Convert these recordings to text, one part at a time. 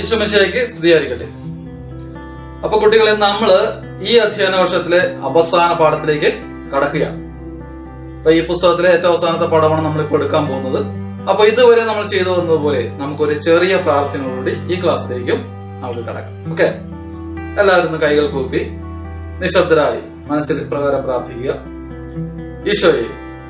വിശ്വമിശയ്ക്ക് സ്ഥിതിയായിരിക്കട്ടെ അപ്പൊ കുട്ടികളെ നമ്മള് ഈ അധ്യയന വർഷത്തിലെ അവസാന പാഠത്തിലേക്ക് കടക്കുകയാണ് അപ്പൊ ഈ പുസ്തകത്തിലെ ഏറ്റവും അവസാനത്തെ പാഠമാണ് നമ്മൾ ഇപ്പോൾ എടുക്കാൻ പോകുന്നത് അപ്പൊ ഇതുവരെ നമ്മൾ ചെയ്തു വന്നതുപോലെ നമുക്കൊരു ചെറിയ പ്രാർത്ഥനയോടുകൂടി ഈ ക്ലാസ്സിലേക്കും നമുക്ക് കടക്കാം ഓക്കെ എല്ലാവരും ഒന്ന് കൈകൾ കൂപ്പി നിശബ്ദരായി മനസ്സിൽ പ്രകാരം പ്രാർത്ഥിക്കുക ഈശോയെ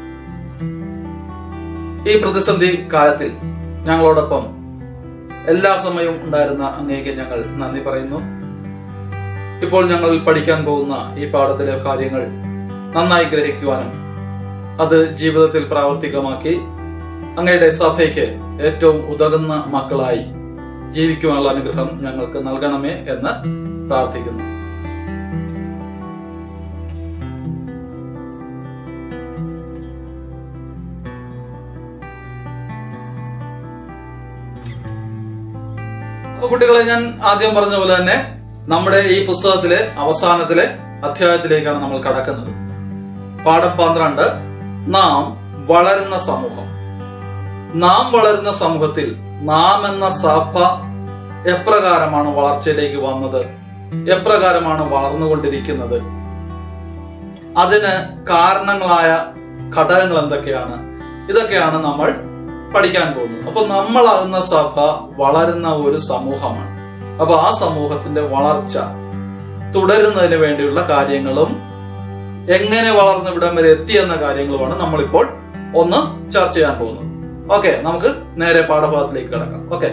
ഈ പ്രതിസന്ധി കാലത്തിൽ ഞങ്ങളോടൊപ്പം എല്ലാ സമയവും ഉണ്ടായിരുന്ന അങ്ങേക്ക് ഞങ്ങൾ നന്ദി പറയുന്നു ഇപ്പോൾ ഞങ്ങൾ പഠിക്കാൻ പോകുന്ന ഈ പാഠത്തിലെ കാര്യങ്ങൾ നന്നായി ഗ്രഹിക്കുവാനും അത് ജീവിതത്തിൽ പ്രാവർത്തികമാക്കി അങ്ങയുടെ സഭയ്ക്ക് ഏറ്റവും ഉതകുന്ന മക്കളായി ജീവിക്കുവാനുള്ള അനുഗ്രഹം ഞങ്ങൾക്ക് നൽകണമേ എന്ന് പ്രാർത്ഥിക്കുന്നു അപ്പൊ കുട്ടികളെ ഞാൻ ആദ്യം പറഞ്ഞ പോലെ തന്നെ നമ്മുടെ ഈ പുസ്തകത്തിലെ അവസാനത്തിലെ അധ്യായത്തിലേക്കാണ് നമ്മൾ കടക്കുന്നത് പാഠം പന്ത്രണ്ട് നാം വളരുന്ന സമൂഹം നാം വളരുന്ന സമൂഹത്തിൽ നാം എന്ന സഭ എപ്രകാരമാണ് വളർച്ചയിലേക്ക് വന്നത് എപ്രകാരമാണ് വളർന്നുകൊണ്ടിരിക്കുന്നത് അതിന് കാരണങ്ങളായ ഘടകങ്ങൾ എന്തൊക്കെയാണ് ഇതൊക്കെയാണ് നമ്മൾ പഠിക്കാൻ പോകുന്നത് അപ്പൊ നമ്മളാകുന്ന സഭ വളരുന്ന ഒരു സമൂഹമാണ് അപ്പൊ ആ സമൂഹത്തിന്റെ വളർച്ച തുടരുന്നതിന് വേണ്ടിയുള്ള കാര്യങ്ങളും എങ്ങനെ വളർന്ന് ഇവിടം വരെ എത്തി എന്ന കാര്യങ്ങളുമാണ് നമ്മളിപ്പോൾ ഒന്ന് ചർച്ച ചെയ്യാൻ പോകുന്നത് ഓക്കെ നമുക്ക് നേരെ പാഠഭാഗത്തിലേക്ക് കിടക്കാം ഓക്കെ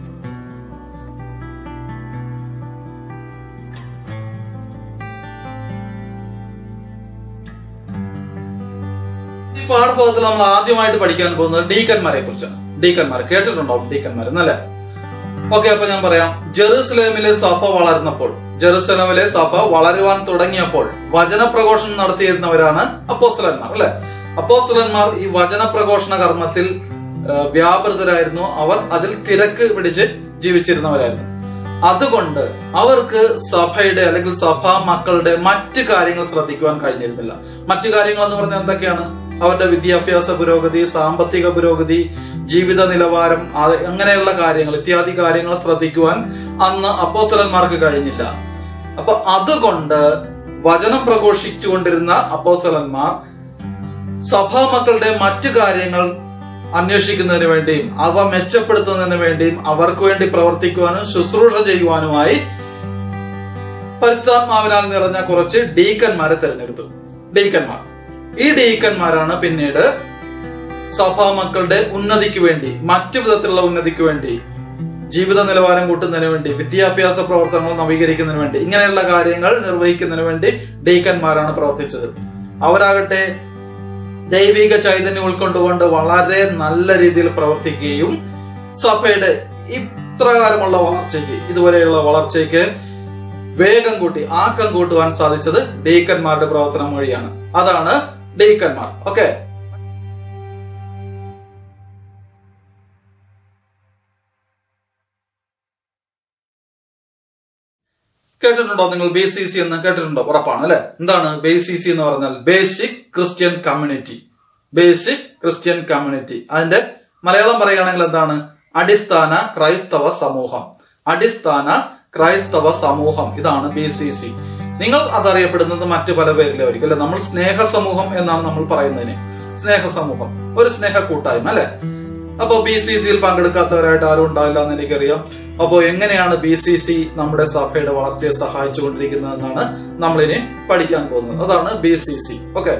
ഈ പാഠഭാഗത്തിൽ നമ്മൾ ആദ്യമായിട്ട് പഠിക്കാൻ പോകുന്നത് ഡീക്കന്മാരെ കുറിച്ചാണ് ഡീക്കന്മാർ കേട്ടിട്ടുണ്ടാവും ഡീക്കന്മാർ എന്നല്ലേ ഓക്കെ അപ്പൊ ഞാൻ പറയാം ജെറുസലേമിലെ സഭ വളർന്നപ്പോൾ ജെറുസലേമിലെ സഭ വളരുവാൻ തുടങ്ങിയപ്പോൾ വചനപ്രഘോഷണം നടത്തിയിരുന്നവരാണ് അപ്പോസ്തലന്മാർ അല്ലെ അപ്പോസ്തലന്മാർ ഈ വചനപ്രഘോഷണ കർമ്മത്തിൽ ആ, വ്യാപൃതരായിരുന്നു അവർ അതിൽ തിരക്ക് പിടിച്ച് ജീവിച്ചിരുന്നവരായിരുന്നു അതുകൊണ്ട് അവർക്ക് സഭയുടെ അല്ലെങ്കിൽ സഭാ മക്കളുടെ മറ്റു കാര്യങ്ങൾ ശ്രദ്ധിക്കുവാൻ കഴിഞ്ഞിരുന്നില്ല മറ്റു കാര്യങ്ങൾ എന്ന് പറഞ്ഞാൽ എന്തൊക്കെയാണ് അവരുടെ വിദ്യാഭ്യാസ പുരോഗതി സാമ്പത്തിക പുരോഗതി ജീവിത നിലവാരം അത് അങ്ങനെയുള്ള കാര്യങ്ങൾ ഇത്യാദി കാര്യങ്ങൾ ശ്രദ്ധിക്കുവാൻ അന്ന് അപ്പോസ്തലന്മാർക്ക് കഴിഞ്ഞില്ല അപ്പൊ അതുകൊണ്ട് വചനം പ്രഘോഷിച്ചുകൊണ്ടിരുന്ന അപ്പോസ്തലന്മാർ സഭാമക്കളുടെ മറ്റു കാര്യങ്ങൾ അന്വേഷിക്കുന്നതിന് വേണ്ടിയും അവ മെച്ചപ്പെടുത്തുന്നതിന് വേണ്ടിയും അവർക്ക് വേണ്ടി പ്രവർത്തിക്കുവാനും ശുശ്രൂഷ ചെയ്യുവാനുമായി പരിശുദ്ധാത്മാവിനാൽ നിറഞ്ഞ കുറച്ച് ഡീക്കന്മാരെ തെരഞ്ഞെടുത്തു ഡീക്കന്മാർ ഈ ഡീക്കന്മാരാണ് പിന്നീട് സഭാമക്കളുടെ ഉന്നതിക്ക് വേണ്ടി മറ്റു വിധത്തിലുള്ള ഉന്നതിക്ക് വേണ്ടി ജീവിത നിലവാരം കൂട്ടുന്നതിന് വേണ്ടി വിദ്യാഭ്യാസ പ്രവർത്തനങ്ങൾ നവീകരിക്കുന്നതിന് വേണ്ടി ഇങ്ങനെയുള്ള കാര്യങ്ങൾ നിർവഹിക്കുന്നതിന് വേണ്ടി ഡീക്കന്മാരാണ് പ്രവർത്തിച്ചത് അവരാകട്ടെ ദൈവിക ചൈതന്യം ഉൾക്കൊണ്ടുകൊണ്ട് വളരെ നല്ല രീതിയിൽ പ്രവർത്തിക്കുകയും സഭയുടെ ഇപ്രകാരമുള്ള വളർച്ചയ്ക്ക് ഇതുവരെയുള്ള വളർച്ചയ്ക്ക് വേഗം കൂട്ടി ആക്കം കൂട്ടുവാൻ സാധിച്ചത് ഡീക്കന്മാരുടെ പ്രവർത്തനം വഴിയാണ് അതാണ് ഡീക്കന്മാർ ഓക്കെ കേട്ടിട്ടുണ്ടോ നിങ്ങൾ ബി സി സി എന്ന് കേട്ടിട്ടുണ്ടോ ഉറപ്പാണ് അല്ലെ എന്താണ് ബി സി സി എന്ന് പറഞ്ഞാൽ basic Christian community basic Christian community അതിന്റെ മലയാളം പറയുകയാണെങ്കിൽ എന്താണ് അടിസ്ഥാന ക്രൈസ്തവ സമൂഹം അടിസ്ഥാന ക്രൈസ്തവ സമൂഹം ഇതാണ് ബി സി സി നിങ്ങൾ അതറിയപ്പെടുന്നത് മറ്റു പല പേരിലായിരിക്കും അല്ലെ നമ്മൾ സ്നേഹ സമൂഹം എന്നാണ് നമ്മൾ പറയുന്നതിന് സ്നേഹ സമൂഹം ഒരു സ്നേഹ കൂട്ടായ്മ അല്ലെ അപ്പൊ ബി സി സിയിൽ പങ്കെടുക്കാത്തവരായിട്ട് ആരും ഉണ്ടാവില്ല എന്ന് എനിക്കറിയാം അപ്പോൾ എങ്ങനെയാണ് ബി സി സി നമ്മുടെ സഭയുടെ വളർച്ചയെ സഹായിച്ചുകൊണ്ടിരിക്കുന്നതെന്നാണ് നമ്മളിനി പഠിക്കാൻ പോകുന്നത് അതാണ് ബി സി സി ഓക്കെ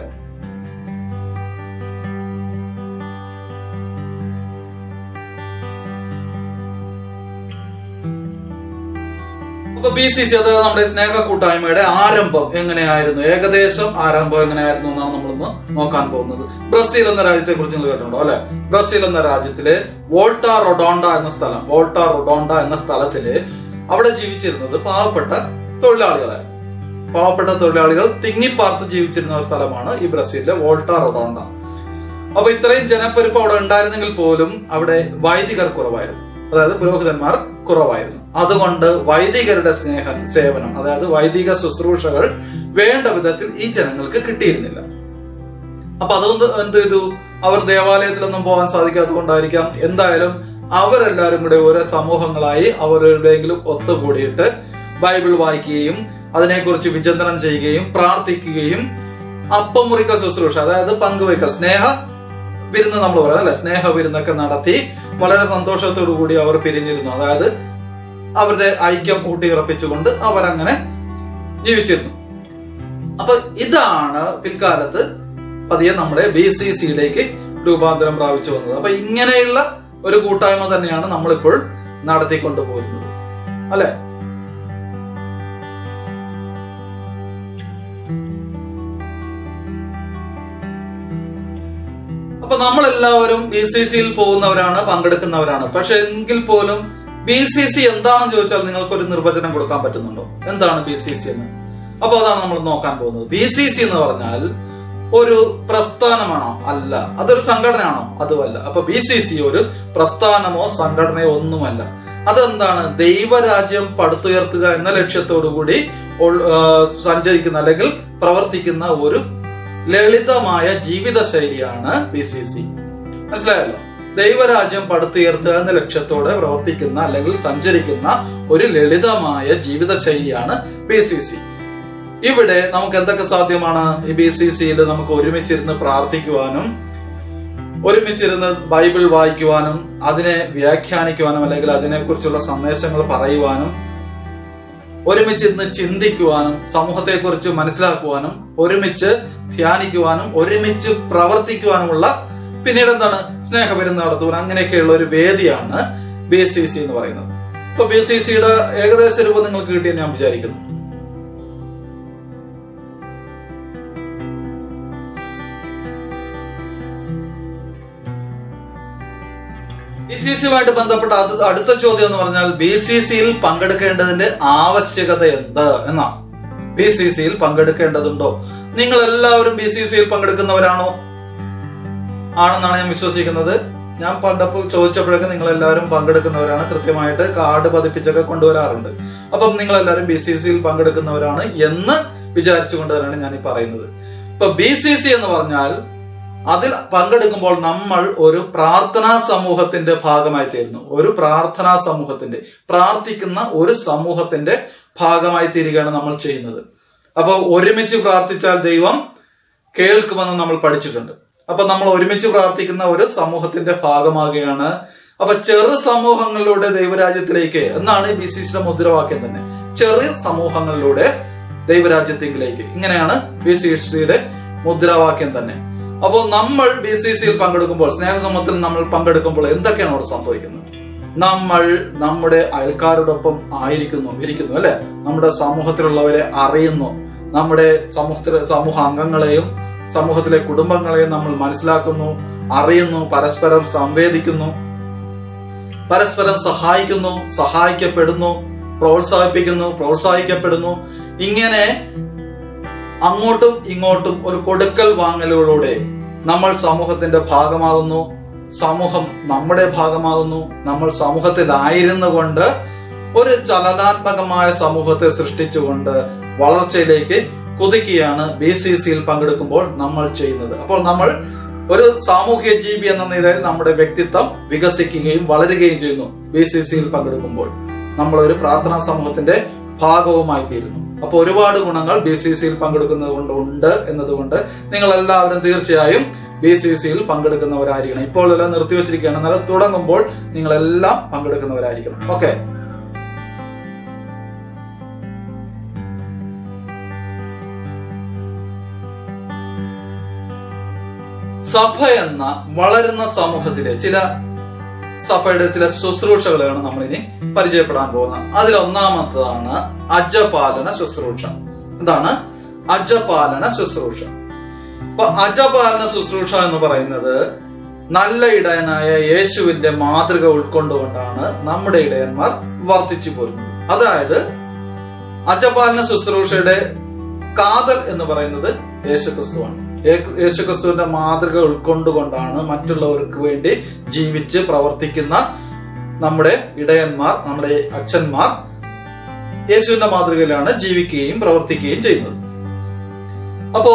അപ്പൊ ബി സി സി അതായത് നമ്മുടെ സ്നേഹ കൂട്ടായ്മയുടെ ആരംഭം എങ്ങനെയായിരുന്നു ഏകദേശം ആരംഭം എങ്ങനെയായിരുന്നു എന്നാണ് നമ്മളിന്ന് നോക്കാൻ പോകുന്നത് ബ്രസീൽ എന്ന രാജ്യത്തെ കുറിച്ച് നിങ്ങൾ കേട്ടിട്ടുണ്ടോ അല്ലെ ബ്രസീൽ എന്ന രാജ്യത്തിലെ വോൾട്ട റൊഡോണ്ട എന്ന സ്ഥലം വോൾട്ട റൊഡോണ്ട എന്ന സ്ഥലത്തില് അവിടെ ജീവിച്ചിരുന്നത് പാവപ്പെട്ട തൊഴിലാളികളായിരുന്നു പാവപ്പെട്ട തൊഴിലാളികൾ തിങ്ങിപ്പാർത്ത് ജീവിച്ചിരുന്ന ഒരു സ്ഥലമാണ് ഈ ബ്രസീലിലെ വോൾട്ട റൊഡോണ്ട അപ്പൊ ഇത്രയും ജനപ്പെരുപ്പം അവിടെ ഉണ്ടായിരുന്നെങ്കിൽ പോലും അവിടെ വൈദികർ കുറവായിരുന്നു അതായത് പുരോഹിതന്മാർ കുറവായിരുന്നു അതുകൊണ്ട് വൈദികരുടെ സ്നേഹ സേവനം അതായത് വൈദിക ശുശ്രൂഷകൾ വേണ്ട വിധത്തിൽ ഈ ജനങ്ങൾക്ക് കിട്ടിയിരുന്നില്ല അപ്പൊ അതുകൊണ്ട് എന്ത് ചെയ്തു അവർ ദേവാലയത്തിലൊന്നും പോകാൻ സാധിക്കാത്തത് കൊണ്ടായിരിക്കാം എന്തായാലും അവരെല്ലാരും കൂടെ ഓരോ സമൂഹങ്ങളായി അവരെവിടെയെങ്കിലും ഒത്തുകൂടിയിട്ട് ബൈബിൾ വായിക്കുകയും അതിനെക്കുറിച്ച് വിചിന്തനം ചെയ്യുകയും പ്രാർത്ഥിക്കുകയും അപ്പം മുറിക്കൽ ശുശ്രൂഷ അതായത് പങ്കുവയ്ക്കൽ സ്നേഹ വിരുന്ന് നമ്മൾ പറയാം അല്ലെ സ്നേഹ വിരുന്നൊക്കെ നടത്തി വളരെ സന്തോഷത്തോടു കൂടി അവർ പിരിഞ്ഞിരുന്നു അതായത് അവരുടെ ഐക്യം ഊട്ടിയുറപ്പിച്ചുകൊണ്ട് അവരങ്ങനെ ജീവിച്ചിരുന്നു അപ്പൊ ഇതാണ് പിൽക്കാലത്ത് പതിയെ നമ്മുടെ ബി സി സിയിലേക്ക് രൂപാന്തരം പ്രാപിച്ചു വന്നത് അപ്പൊ ഇങ്ങനെയുള്ള ഒരു കൂട്ടായ്മ തന്നെയാണ് നമ്മളിപ്പോൾ നടത്തിക്കൊണ്ടു പോകുന്നത് അല്ലെ അപ്പൊ നമ്മളെല്ലാവരും ബി സി സിയിൽ പോകുന്നവരാണ് പങ്കെടുക്കുന്നവരാണ് പക്ഷെ എങ്കിൽ പോലും ബി സി സി എന്താണെന്ന് ചോദിച്ചാൽ നിങ്ങൾക്ക് ഒരു നിർവചനം കൊടുക്കാൻ പറ്റുന്നുണ്ടോ എന്താണ് ബി സി സി എന്ന് അപ്പൊ അതാണ് നമ്മൾ നോക്കാൻ പോകുന്നത് ബി സി സി എന്ന് പറഞ്ഞാൽ ഒരു പ്രസ്ഥാനമാണോ അല്ല അതൊരു സംഘടനയാണോ അതുമല്ല അപ്പൊ ബി സി സി ഒരു പ്രസ്ഥാനമോ സംഘടനയോ ഒന്നുമല്ല അതെന്താണ് ദൈവരാജ്യം പടുത്തുയർത്തുക എന്ന ലക്ഷ്യത്തോടു കൂടി ഉൾ- ആ, സഞ്ചരിക്കുന്ന അല്ലെങ്കിൽ പ്രവർത്തിക്കുന്ന ഒരു ലളിതമായ ജീവിത ശൈലിയാണ് ബി സി സി മനസ്സിലായല്ലോ ദൈവരാജ്യം പടുത്തുയർത്തുക എന്ന ലക്ഷ്യത്തോടെ പ്രവർത്തിക്കുന്ന അല്ലെങ്കിൽ സഞ്ചരിക്കുന്ന ഒരു ലളിതമായ ജീവിത ശൈലിയാണ് ബി സി സി ഇവിടെ നമുക്ക് എന്തൊക്കെ സാധ്യമാണ് ഈ ബി സി സിയിൽ നമുക്ക് ഒരുമിച്ചിരുന്ന് പ്രാർത്ഥിക്കുവാനും ഒരുമിച്ചിരുന്ന് ബൈബിൾ വായിക്കുവാനും അതിനെ വ്യാഖ്യാനിക്കുവാനും അല്ലെങ്കിൽ അതിനെക്കുറിച്ചുള്ള സന്ദേശങ്ങൾ പറയുവാനും ഒരുമിച്ചിരുന്ന് ചിന്തിക്കുവാനും സമൂഹത്തെക്കുറിച്ച് മനസ്സിലാക്കുവാനും ഒരുമിച്ച് ധ്യാനിക്കുവാനും ഒരുമിച്ച് പ്രവർത്തിക്കുവാനുമുള്ള പിന്നീട് എന്താണ് സ്നേഹപരിന്ന് നടത്തുവാൻ അങ്ങനെയൊക്കെയുള്ള ഒരു വേദിയാണ് ബി സി സി എന്ന് പറയുന്നത് ഇപ്പൊ ബി സി സിയുടെ ഏകദേശ രൂപം നിങ്ങൾക്ക് കിട്ടിയെന്ന് ഞാൻ വിചാരിക്കുന്നു ബി സി സിയുമായിട്ട് ബന്ധപ്പെട്ട അത് അടുത്ത ചോദ്യം എന്ന് പറഞ്ഞാൽ ബി സി സിയിൽ പങ്കെടുക്കേണ്ടതിന്റെ ആവശ്യകത എന്ത് എന്നാണ് ബി സി സിയിൽ പങ്കെടുക്കേണ്ടതുണ്ടോ നിങ്ങൾ എല്ലാവരും ബി സി സിയിൽ പങ്കെടുക്കുന്നവരാണോ ആണെന്നാണ് ഞാൻ വിശ്വസിക്കുന്നത് ഞാൻ പണ്ടപ്പോൾ ചോദിച്ചപ്പോഴൊക്കെ നിങ്ങൾ എല്ലാവരും പങ്കെടുക്കുന്നവരാണ് കൃത്യമായിട്ട് കാർഡ് പതിപ്പിച്ചൊക്കെ കൊണ്ടുവരാറുണ്ട് അപ്പം നിങ്ങൾ എല്ലാവരും ബി സി സിയിൽ പങ്കെടുക്കുന്നവരാണ് എന്ന് വിചാരിച്ചുകൊണ്ട് തന്നെയാണ് ഞാൻ ഈ പറയുന്നത് ഇപ്പൊ ബി സി സി എന്ന് പറഞ്ഞാൽ അതിൽ പങ്കെടുക്കുമ്പോൾ നമ്മൾ ഒരു പ്രാർത്ഥനാ സമൂഹത്തിന്റെ ഭാഗമായി തീരുന്നു ഒരു പ്രാർത്ഥനാ സമൂഹത്തിന്റെ പ്രാർത്ഥിക്കുന്ന ഒരു സമൂഹത്തിന്റെ ഭാഗമായി തീരുകയാണ് നമ്മൾ ചെയ്യുന്നത് അപ്പോൾ ഒരുമിച്ച് പ്രാർത്ഥിച്ചാൽ ദൈവം കേൾക്കുമെന്ന് നമ്മൾ പഠിച്ചിട്ടുണ്ട് അപ്പൊ നമ്മൾ ഒരുമിച്ച് പ്രാർത്ഥിക്കുന്ന ഒരു സമൂഹത്തിന്റെ ഭാഗമാകുകയാണ് അപ്പൊ ചെറു സമൂഹങ്ങളിലൂടെ ദൈവരാജ്യത്തിലേക്ക് എന്നാണ് ബി സി സിയുടെ മുദ്രാവാക്യം തന്നെ ചെറിയ സമൂഹങ്ങളിലൂടെ ദൈവരാജ്യത്തിലേക്ക് ഇങ്ങനെയാണ് ബി സി സിയുടെ മുദ്രാവാക്യം തന്നെ അപ്പോൾ നമ്മൾ ബി സി സിയിൽ പങ്കെടുക്കുമ്പോൾ സ്നേഹസമൂഹത്തിൽ നമ്മൾ പങ്കെടുക്കുമ്പോൾ എന്തൊക്കെയാണ് അവിടെ സംഭവിക്കുന്നത് നമ്മൾ നമ്മുടെ അയൽക്കാരോടൊപ്പം ആയിരിക്കുന്നു ഇരിക്കുന്നു അല്ലെ നമ്മുടെ സമൂഹത്തിലുള്ളവരെ അറിയുന്നു നമ്മുടെ സമൂഹത്തിലെ സമൂഹ അംഗങ്ങളെയും സമൂഹത്തിലെ കുടുംബങ്ങളെയും നമ്മൾ മനസ്സിലാക്കുന്നു അറിയുന്നു പരസ്പരം സംവേദിക്കുന്നു പരസ്പരം സഹായിക്കുന്നു സഹായിക്കപ്പെടുന്നു പ്രോത്സാഹിപ്പിക്കുന്നു പ്രോത്സാഹിക്കപ്പെടുന്നു ഇങ്ങനെ അങ്ങോട്ടും ഇങ്ങോട്ടും ഒരു കൊടുക്കൽ വാങ്ങലുകളിലൂടെ നമ്മൾ സമൂഹത്തിന്റെ ഭാഗമാകുന്നു സമൂഹം നമ്മുടെ ഭാഗമാകുന്നു നമ്മൾ സമൂഹത്തിലായിരുന്നു കൊണ്ട് ഒരു ചലനാത്മകമായ സമൂഹത്തെ സൃഷ്ടിച്ചുകൊണ്ട് വളർച്ചയിലേക്ക് കുതിക്കുകയാണ് ബി സി സിയിൽ പങ്കെടുക്കുമ്പോൾ നമ്മൾ ചെയ്യുന്നത് അപ്പോൾ നമ്മൾ ഒരു സാമൂഹ്യ ജീവി എന്ന നിലയിൽ നമ്മുടെ വ്യക്തിത്വം വികസിക്കുകയും വളരുകയും ചെയ്യുന്നു ബി സി സിയിൽ പങ്കെടുക്കുമ്പോൾ നമ്മൾ ഒരു പ്രാർത്ഥനാ സമൂഹത്തിന്റെ ഭാഗവുമായി തീരുന്നു അപ്പൊ ഒരുപാട് ഗുണങ്ങൾ ബി സി സിയിൽ പങ്കെടുക്കുന്നത് കൊണ്ട് ഉണ്ട് എന്നതുകൊണ്ട് നിങ്ങൾ എല്ലാവരും തീർച്ചയായും ബി സി സിയിൽ പങ്കെടുക്കുന്നവരായിരിക്കണം ഇപ്പോൾ എല്ലാം നിർത്തിവെച്ചിരിക്കുകയാണ് എന്നാൽ തുടങ്ങുമ്പോൾ നിങ്ങളെല്ലാം പങ്കെടുക്കുന്നവരായിരിക്കണം ഓക്കെ സഭ എന്ന വളരുന്ന സമൂഹത്തിലെ ചില സഭയുടെ ചില ശുശ്രൂഷകളാണ് നമ്മൾ ഇനി പരിചയപ്പെടാൻ പോകുന്നത് അതിൽ ഒന്നാമത്തതാണ് അജപാലന ശുശ്രൂഷ എന്താണ് അജപാലന ശുശ്രൂഷ അപ്പൊ അജപാലന ശുശ്രൂഷ എന്ന് പറയുന്നത് നല്ല ഇടയനായ യേശുവിന്റെ മാതൃക ഉൾക്കൊണ്ടുകൊണ്ടാണ് നമ്മുടെ ഇടയന്മാർ വർദ്ധിച്ചു പോരുന്നത് അതായത് അജപാലന ശുശ്രൂഷയുടെ കാതൽ എന്ന് പറയുന്നത് യേശുക്രിസ്തുവാണ് യേ- യേശുക്രിസ്തുവിന്റെ മാതൃക ഉൾക്കൊണ്ടുകൊണ്ടാണ് മറ്റുള്ളവർക്ക് വേണ്ടി ജീവിച്ച് പ്രവർത്തിക്കുന്ന നമ്മുടെ ഇടയന്മാർ നമ്മുടെ അച്ഛന്മാർ യേശുവിന്റെ മാതൃകയിലാണ് ജീവിക്കുകയും പ്രവർത്തിക്കുകയും ചെയ്യുന്നത് അപ്പോ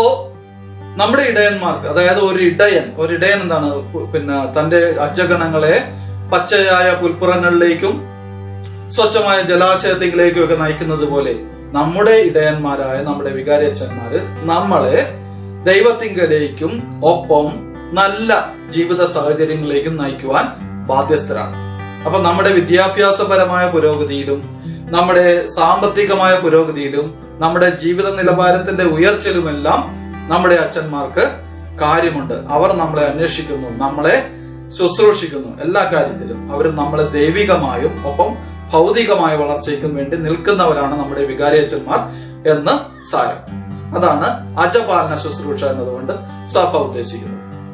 നമ്മുടെ ഇടയന്മാർക്ക് അതായത് ഒരു ഇടയൻ ഒരു ഇടയൻ എന്താണ് പിന്നെ തന്റെ അജഗണങ്ങളെ പച്ചയായ പുൽപ്പുറങ്ങളിലേക്കും സ്വച്ഛമായ ജലാശയത്തിലേക്കും ഒക്കെ നയിക്കുന്നത് പോലെ നമ്മുടെ ഇടയന്മാരായ നമ്മുടെ വികാരിയച്ഛന്മാര് നമ്മളെ ദൈവത്തിങ്കലേക്കും ഒപ്പം നല്ല ജീവിത സാഹചര്യങ്ങളിലേക്കും നയിക്കുവാൻ ബാധ്യസ്ഥരാണ് അപ്പൊ നമ്മുടെ വിദ്യാഭ്യാസപരമായ പുരോഗതിയിലും നമ്മുടെ സാമ്പത്തികമായ പുരോഗതിയിലും നമ്മുടെ ജീവിത നിലവാരത്തിന്റെ ഉയർച്ചയിലുമെല്ലാം നമ്മുടെ അച്ഛന്മാർക്ക് കാര്യമുണ്ട് അവർ നമ്മളെ അന്വേഷിക്കുന്നു നമ്മളെ ശുശ്രൂഷിക്കുന്നു എല്ലാ കാര്യത്തിലും അവർ നമ്മളെ ദൈവികമായും ഒപ്പം ഭൗതികമായ വളർച്ചയ്ക്കും വേണ്ടി നിൽക്കുന്നവരാണ് നമ്മുടെ വികാരിയച്ഛന്മാർ എന്ന് സാരം അതാണ് അജപാലന ശുശ്രൂഷ എന്നതുകൊണ്ട് സഭ ഉദ്ദേശിക്കുന്നത്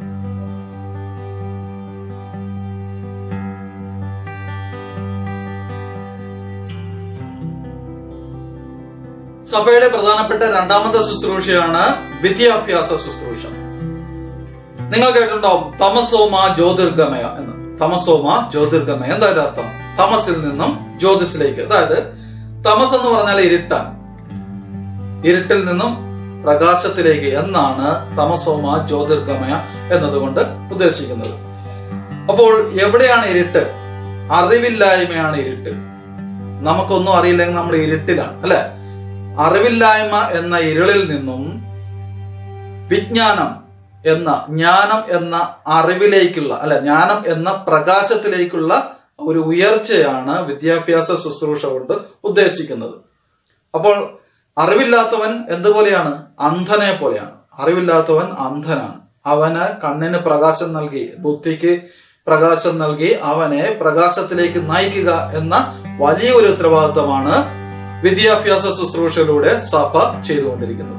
സഭയുടെ പ്രധാനപ്പെട്ട രണ്ടാമത്തെ ശുശ്രൂഷയാണ് വിദ്യാഭ്യാസ ശുശ്രൂഷ നിങ്ങൾ കേട്ടിട്ടുണ്ടാവും തമസോമ ജ്യോതിർഗമയ എന്ന് തമസോമ ജ്യോതിർഗമയ എന്താ അതിന്റെ അർത്ഥം തമസിൽ നിന്നും ജ്യോതിസിലേക്ക് അതായത് തമസ് എന്ന് പറഞ്ഞാൽ ഇരുട്ടാണ് ഇരുട്ടിൽ നിന്നും പ്രകാശത്തിലേക്ക് എന്നാണ് തമസോമ ജ്യോതിർഗമയ എന്നതുകൊണ്ട് ഉദ്ദേശിക്കുന്നത് അപ്പോൾ എവിടെയാണ് ഇരുട്ട് അറിവില്ലായ്മയാണ് ഇരുട്ട് നമുക്കൊന്നും അറിയില്ലെങ്കിൽ നമ്മൾ ഇരുട്ടിലാണ് അല്ലെ അറിവില്ലായ്മ എന്ന ഇരുളിൽ നിന്നും വിജ്ഞാനം എന്ന ജ്ഞാനം എന്ന അറിവിലേക്കുള്ള അല്ല ജ്ഞാനം എന്ന പ്രകാശത്തിലേക്കുള്ള ഒരു ഉയർച്ചയാണ് വിദ്യാഭ്യാസ ശുശ്രൂഷ കൊണ്ട് ഉദ്ദേശിക്കുന്നത് അപ്പോൾ അറിവില്ലാത്തവൻ എന്തുപോലെയാണ് അന്ധനെ പോലെയാണ് അറിവില്ലാത്തവൻ അന്ധനാണ് അവന് കണ്ണിന് പ്രകാശം നൽകി ബുദ്ധിക്ക് പ്രകാശം നൽകി അവനെ പ്രകാശത്തിലേക്ക് നയിക്കുക എന്ന വലിയൊരു ഉത്തരവാദിത്തമാണ് വിദ്യാഭ്യാസ ശുശ്രൂഷയിലൂടെ സഭ ചെയ്തുകൊണ്ടിരിക്കുന്നത്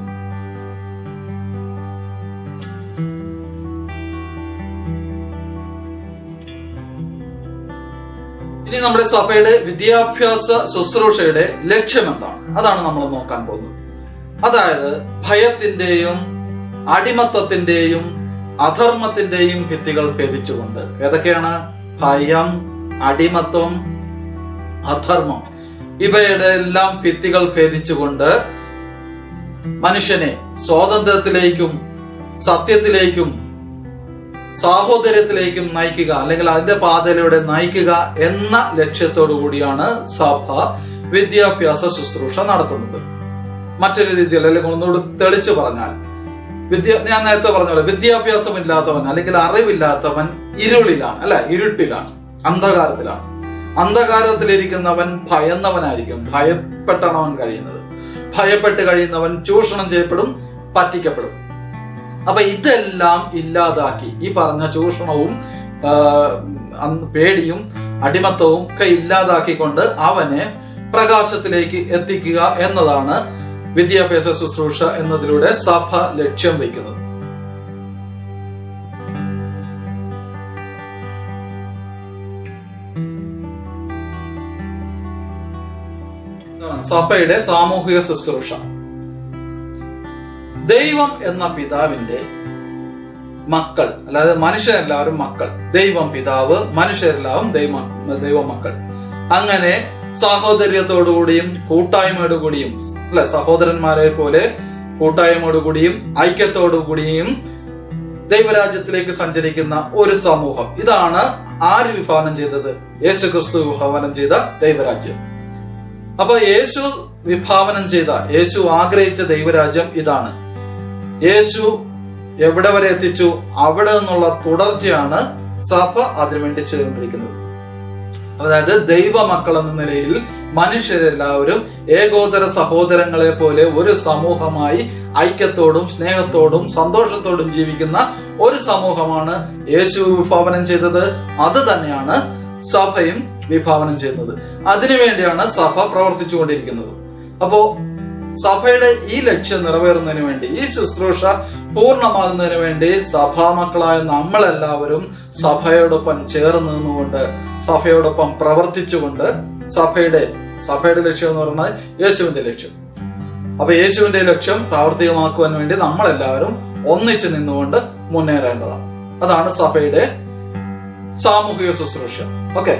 ഇനി നമ്മുടെ സഭയുടെ വിദ്യാഭ്യാസ ശുശ്രൂഷയുടെ ലക്ഷ്യം എന്താണ് അതാണ് നമ്മൾ നോക്കാൻ പോകുന്നത് അതായത് ഭയത്തിന്റെയും അടിമത്തത്തിന്റെയും അധർമ്മത്തിന്റെയും ഭിത്തികൾ ഭേദിച്ചുകൊണ്ട് ഏതൊക്കെയാണ് ഭയം അടിമത്വം അധർമ്മം ഇവയുടെ എല്ലാം ഭിത്തികൾ ഭേദിച്ചുകൊണ്ട് മനുഷ്യനെ സ്വാതന്ത്ര്യത്തിലേക്കും സത്യത്തിലേക്കും സാഹോദര്യത്തിലേക്കും നയിക്കുക അല്ലെങ്കിൽ അതിന്റെ പാതയിലൂടെ നയിക്കുക എന്ന ലക്ഷ്യത്തോടു കൂടിയാണ് സഭ വിദ്യാഭ്യാസ ശുശ്രൂഷ നടത്തുന്നത് മറ്റൊരു രീതിയിൽ അല്ലെങ്കിൽ ഒന്നുകൂടി തെളിച്ചു പറഞ്ഞാൽ വിദ്യ ഞാൻ നേരത്തെ പറഞ്ഞ പോലെ വിദ്യാഭ്യാസം ഇല്ലാത്തവൻ അല്ലെങ്കിൽ അറിവില്ലാത്തവൻ ഇരുളിലാണ് അല്ലെ ഇരുട്ടിലാണ് അന്ധകാരത്തിലാണ് അന്ധകാരത്തിലിരിക്കുന്നവൻ ഭയന്നവനായിരിക്കും ഭയപ്പെട്ടാണ് അവൻ കഴിയുന്നത് ഭയപ്പെട്ട് കഴിയുന്നവൻ ചൂഷണം ചെയ്യപ്പെടും പറ്റിക്കപ്പെടും അപ്പൊ ഇതെല്ലാം ഇല്ലാതാക്കി ഈ പറഞ്ഞ ചൂഷണവും ആ, അന്ന് പേടിയും അടിമത്തവും ഒക്കെ ഇല്ലാതാക്കിക്കൊണ്ട് അവനെ പ്രകാശത്തിലേക്ക് എത്തിക്കുക എന്നതാണ് വിദ്യാഭ്യാസ ശുശ്രൂഷ എന്നതിലൂടെ സഭ ലക്ഷ്യം വയ്ക്കുന്നത് ഇതാണ് സഭയുടെ സാമൂഹിക ശുശ്രൂഷ ദൈവം എന്ന പിതാവിന്റെ മക്കൾ അല്ലാതെ മനുഷ്യരെല്ലാവരും മക്കൾ ദൈവം പിതാവ് മനുഷ്യരെല്ലാവരും ദൈവ ദൈവ മക്കൾ അങ്ങനെ സാഹോദര്യത്തോടുകൂടിയും കൂട്ടായ്മയോടുകൂടിയും അല്ലെ സഹോദരന്മാരെ പോലെ കൂട്ടായ്മയോടുകൂടിയും ഐക്യത്തോടുകൂടിയും ദൈവരാജ്യത്തിലേക്ക് സഞ്ചരിക്കുന്ന ഒരു സമൂഹം ഇതാണ് ആര് വിഭാവനം ചെയ്തത് യേശു ക്രിസ്തു വിഭാവനം ചെയ്ത ദൈവരാജ്യം അപ്പൊ യേശു വിഭാവനം ചെയ്ത യേശു ആഗ്രഹിച്ച ദൈവരാജ്യം ഇതാണ് യേശു എവിടെ വരെ എത്തിച്ചു അവിടെ നിന്നുള്ള തുടർച്ചയാണ് സഭ അതിനുവേണ്ടി ചെയ്തുകൊണ്ടിരിക്കുന്നത് അതായത് ദൈവ മക്കൾ എന്ന നിലയിൽ മനുഷ്യരെല്ലാവരും ഏകോദര സഹോദരങ്ങളെ പോലെ ഒരു സമൂഹമായി ഐക്യത്തോടും സ്നേഹത്തോടും സന്തോഷത്തോടും ജീവിക്കുന്ന ഒരു സമൂഹമാണ് യേശു വിഭാവനം ചെയ്തത് അത് തന്നെയാണ് സഭയും വിഭാവനം ചെയ്യുന്നത് അതിനുവേണ്ടിയാണ് സഭ പ്രവർത്തിച്ചുകൊണ്ടിരിക്കുന്നത് അപ്പോ സഭയുടെ ഈ ലക്ഷ്യം നിറവേറുന്നതിന് വേണ്ടി ഈ ശുശ്രൂഷ പൂർണ്ണമാകുന്നതിന് വേണ്ടി സഭാമക്കളായ നമ്മളെല്ലാവരും സഭയോടൊപ്പം ചേർന്ന് നിന്നുകൊണ്ട് സഭയോടൊപ്പം പ്രവർത്തിച്ചുകൊണ്ട് സഭയുടെ സഭയുടെ ലക്ഷ്യം എന്ന് പറയുന്നത് യേശുവിന്റെ ലക്ഷ്യം അപ്പൊ യേശുവിന്റെ ലക്ഷ്യം പ്രാവർത്തികമാക്കുവാൻ വേണ്ടി നമ്മളെല്ലാവരും ഒന്നിച്ചു നിന്നുകൊണ്ട് മുന്നേറേണ്ടതാണ് അതാണ് സഭയുടെ സാമൂഹിക ശുശ്രൂഷ ഓക്കെ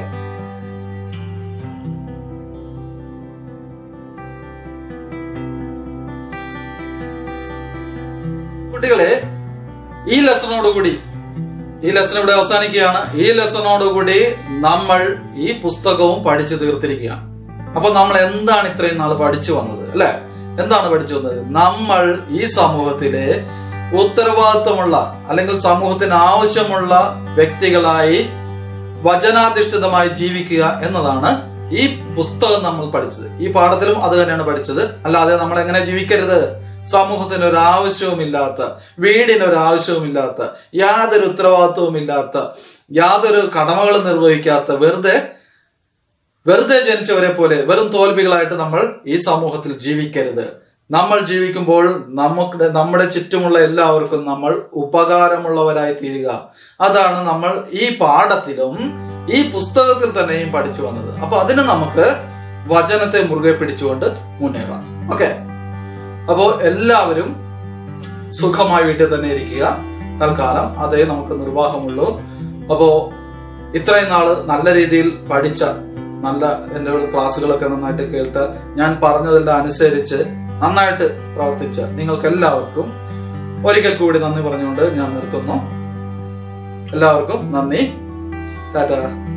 കുട്ടികളെ ഈ ലെസണോടുകൂടി ഈ ലെസൺ ഇവിടെ അവസാനിക്കുകയാണ് ഈ ലെസണോടുകൂടി നമ്മൾ ഈ പുസ്തകവും പഠിച്ചു തീർത്തിരിക്കുകയാണ് അപ്പൊ നമ്മൾ എന്താണ് ഇത്രയും നാൾ പഠിച്ചു വന്നത് അല്ലെ എന്താണ് പഠിച്ചു വന്നത് നമ്മൾ ഈ സമൂഹത്തിലെ ഉത്തരവാദിത്വമുള്ള അല്ലെങ്കിൽ സമൂഹത്തിന് ആവശ്യമുള്ള വ്യക്തികളായി വചനാധിഷ്ഠിതമായി ജീവിക്കുക എന്നതാണ് ഈ പുസ്തകം നമ്മൾ പഠിച്ചത് ഈ പാഠത്തിലും അത് തന്നെയാണ് പഠിച്ചത് അല്ലാതെ നമ്മൾ എങ്ങനെ ജീവിക്കരുത് സമൂഹത്തിന് ഒരു ആവശ്യവുമില്ലാത്ത വീടിന് ഒരു ആവശ്യവുമില്ലാത്ത യാതൊരു ഉത്തരവാദിത്വവും ഇല്ലാത്ത യാതൊരു കടമകളും നിർവഹിക്കാത്ത വെറുതെ വെറുതെ ജനിച്ചവരെ പോലെ വെറും തോൽവികളായിട്ട് നമ്മൾ ഈ സമൂഹത്തിൽ ജീവിക്കരുത് നമ്മൾ ജീവിക്കുമ്പോൾ നമുക്ക് നമ്മുടെ ചുറ്റുമുള്ള എല്ലാവർക്കും നമ്മൾ ഉപകാരമുള്ളവരായി തീരുക അതാണ് നമ്മൾ ഈ പാഠത്തിലും ഈ പുസ്തകത്തിൽ തന്നെയും പഠിച്ചു വന്നത് അപ്പൊ അതിന് നമുക്ക് വചനത്തെ മുറുകെ പിടിച്ചുകൊണ്ട് മുന്നേറാം ഓക്കെ അപ്പോ എല്ലാവരും സുഖമായി വീട്ടിൽ തന്നെ ഇരിക്കുക തൽക്കാലം അതേ നമുക്ക് നിർവാഹമുള്ളൂ അപ്പോ ഇത്രയും നാള് നല്ല രീതിയിൽ പഠിച്ച നല്ല എൻ്റെ ക്ലാസ്സുകളൊക്കെ നന്നായിട്ട് കേട്ട് ഞാൻ പറഞ്ഞതെല്ലാം അനുസരിച്ച് നന്നായിട്ട് പ്രവർത്തിച്ച നിങ്ങൾക്ക് എല്ലാവർക്കും ഒരിക്കൽ കൂടി നന്ദി പറഞ്ഞുകൊണ്ട് ഞാൻ നിർത്തുന്നു എല്ലാവർക്കും നന്ദി ടാറ്റ